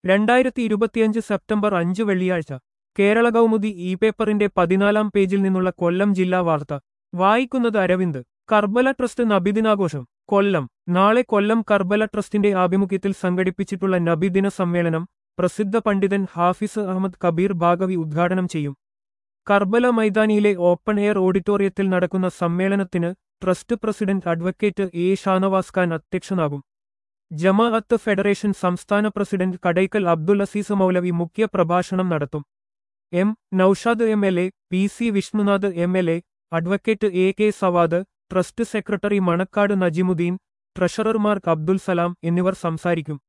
രണ്ടായിരത്തി ഇരുപത്തിയഞ്ച് സെപ്റ്റംബർ അഞ്ച് വെള്ളിയാഴ്ച കേരള കൗമുദി ഇ പേപ്പറിന്റെ പതിനാലാം പേജിൽ നിന്നുള്ള കൊല്ലം ജില്ലാ വാർത്ത വായിക്കുന്നത് അരവിന്ദ് കർബല ട്രസ്റ്റ് നബിദിനാഘോഷം കൊല്ലം നാളെ കൊല്ലം കർബല ട്രസ്റ്റിന്റെ ആഭിമുഖ്യത്തിൽ സംഘടിപ്പിച്ചിട്ടുള്ള നബിദിന സമ്മേളനം പ്രസിദ്ധ പണ്ഡിതൻ ഹാഫിസ് അഹമ്മദ് കബീർ ഭാഗവി ഉദ്ഘാടനം ചെയ്യും കർബല മൈതാനിയിലെ ഓപ്പൺ എയർ ഓഡിറ്റോറിയത്തിൽ നടക്കുന്ന സമ്മേളനത്തിന് trust president advocate A Shanavas Khan അധ്യക്ഷനാകും ജമാഅത്ത് ഫെഡറേഷൻ സംസ്ഥാന പ്രസിഡന്റ് കടയ്ക്കൽ അബ്ദുൽ അസീസ് മൗലവി മുഖ്യ പ്രഭാഷണം നടത്തും M Noushad M L A P C Vishnunath M L A advocate A K Savad trust secretary Manakkad Najimuddeen ട്രഷറർമാർക്ക് അബ്ദുൽ സലാം എന്നിവർ സംസാരിക്കും